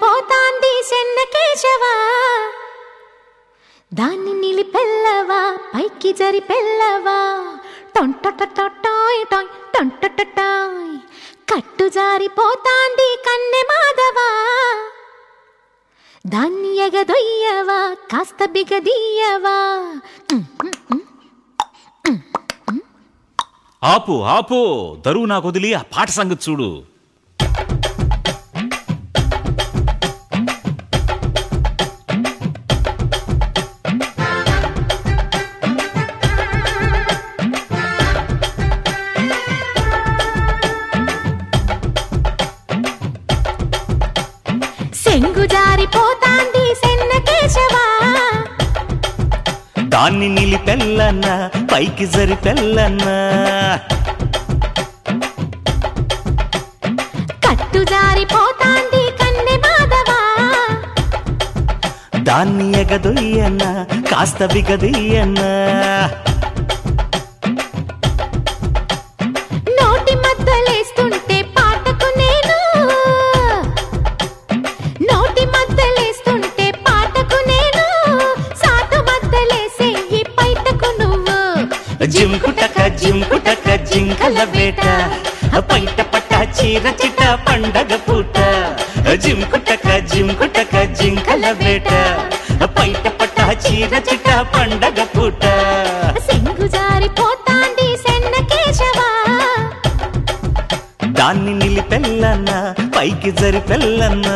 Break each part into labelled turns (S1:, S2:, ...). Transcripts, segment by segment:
S1: జారిపోతాంది సెన్న కేశవా దాన్ని నిలిపెల్లవా పైకి జరిపెల్లవా టొంటొటొటొటాయ్ టాయ్ టొంటొటొటాయ్ కట్టు జారిపోతాంది కన్నె మాధవా దాన్ని ఎగదొయ్యవా కాస్త బిగదీయవా
S2: ఆపు ఆపు దరువు నాకు వదిలి ఆ పాట సంగతి చూడు
S1: సెంగు జారిపోతాంది సెన్న కేశవా
S2: దాన్ని నిలిపెల్లన్న పైకి జరిపెల్లన్న
S1: కట్టు జారిపోతాంది కన్నె మాధవా
S2: దాన్ని ఎగదొయ్యన్న కాస్త బిగదీయన్న
S1: నోటి మద్దలేస్తుంటే పాటకు నేను నోటి మద్దలేస్తుంటే పాటకు నేను సాటు మద్దలేసే ఈ పైటకు నువ్వు
S2: జింకుటక జింకుటక జింకల వేట పైట పట్ట చీర చిట పండగ పూట జింకుటక జింకుటక జింకల వేట పైట పట్ట చీర చిట పండగ పూట
S1: సెంగు జారిపోతాంది సెన్న కేశవా
S2: దాన్ని నిలిపెల్లన్న పైకి జరిపెల్లన్న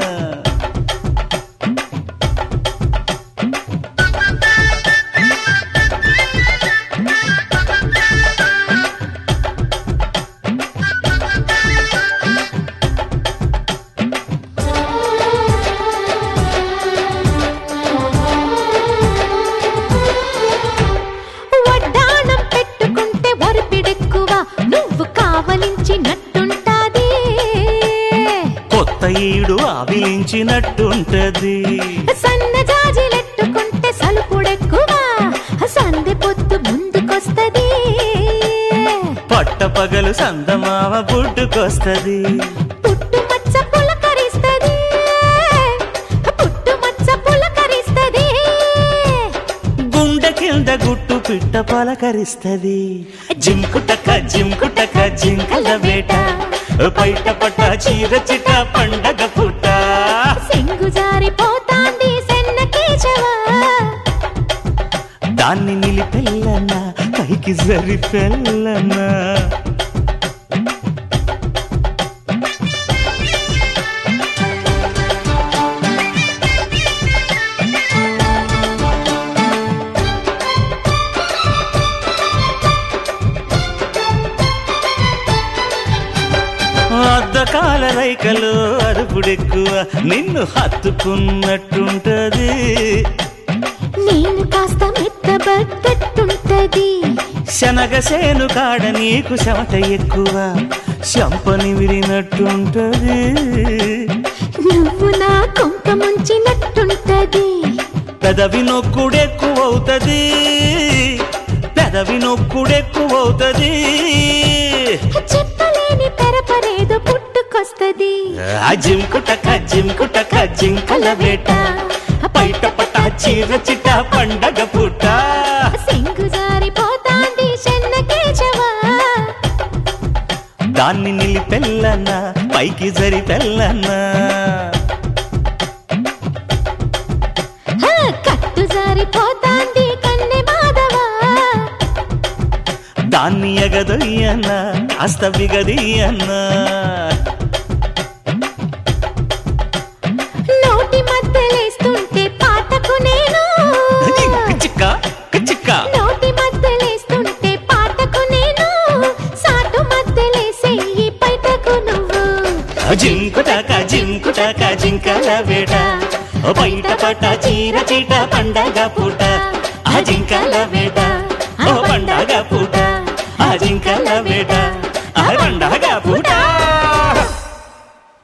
S1: వడ్డాణం పెట్టుకుంటే ఒరిపిడెక్కువ నువ్వు కావలించినట్టుంటాది
S2: కొత్త ఈడు ఆవిలించినట్టుంటది
S1: సన్నజాజిలెట్టుకుంటే సలుపుడెక్కువ సందె పొత్తు ముందుకొస్తది
S2: పట్ట పగలు సందమావ పుట్టుకొస్తది
S1: పుట్టు మచ్చ పులకరిస్తది పుట్టు మచ్చ పులకరిస్తది
S2: గుండె కింద గుట్టు పిట్ట పలకరిస్తది జింకుటక జింకుటక జింకల వేట బయట పట్ట చీర చిట పండగ పుట్ట
S1: సెంగు జారిపోతాంది సెన్న కేశవా
S2: దాన్ని నిలిపెల్లన్న పైకి జరిపెల్లన్న అద్దకాల రైకలు అరుపుడెక్కువ నిన్ను హత్తుకున్నట్టుంటది
S1: నేను కాస్త మెత్తబడ్డట్టుంటది
S2: శనగసేను కాడ నీకు చెమట ఎక్కువ శంపని విరినట్టుంటది
S1: నువ్వు నా కొంక ముంచినట్టుంటది
S2: పెదవి నొక్కుడెక్కువవుతది పెదవి నొక్కుడెక్కువవుతది
S1: చెప్పలేని పెరపరేదో పుట్టుకొస్తది
S2: ఆ జింకుటక జింకుటక జింకల వేట పైట పట చీర చిట పండగ పుట్ట
S1: సింగు జారిపోతాంది చెన్న కేశవా
S2: దాన్ని నిలిపెల్లన్న పైకి జరిపెల్లన్న
S1: హ, కట్టు జారిపోతాంది కన్నె మాధవా
S2: దాన్ని ఎగదొయ్యన్న కాస్త బిగదీయన్న
S1: నోటి మధ్యలేస్తుంటే పాటకు నేను
S2: చిక్క చిక్క
S1: నోటి మధ్యలేస్తుంటే పాటకు నేను సాటు మధ్యలేసే ఈ పైటకు నువ్వు
S2: జింకుటాక జింకుటాక జింకల వేట ఓ బయట పట చీర చీట పండగ పూట ఆ జింకల వేట ఓ పండగ పూట ఆ జింకల వేట